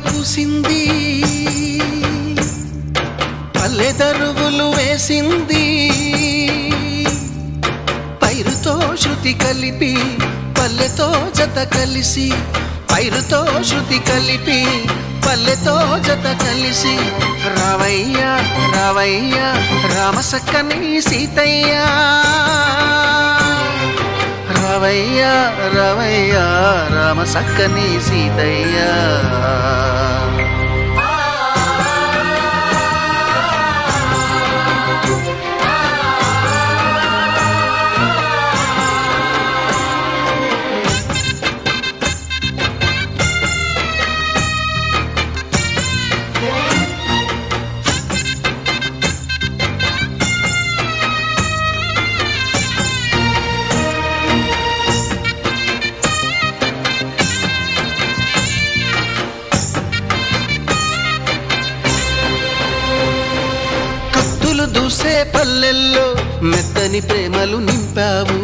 కూసింది పల్లె దరువులు వేసింది పైరుతో శృతి కలిపి పల్లెతో జత కలిసి పైరుతో శృతి కలిపి పల్లెతో జత కలిసి రావయ్య రావయ్య రామసక్కని సీతయ్య రావయ్య రావయ్య రామసక్కని సీతయ్య కత్తులు దూసే పల్లెల్లో మెత్తని ప్రేమలు నింపావు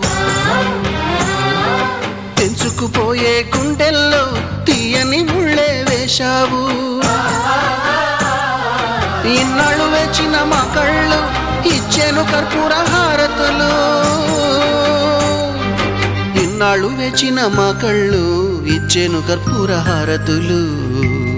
తెంచుకుపోయే గుండెల్లో తీయని ముళ్ళే వేశావు ఇన్నాళ్ళు వేచిన మా కళ్ళు ఇచ్చేను కర్పూర హారతులు ఇన్నాళ్ళు వేచిన మా కళ్ళు ఇచ్చేను కర్పూర హారతులు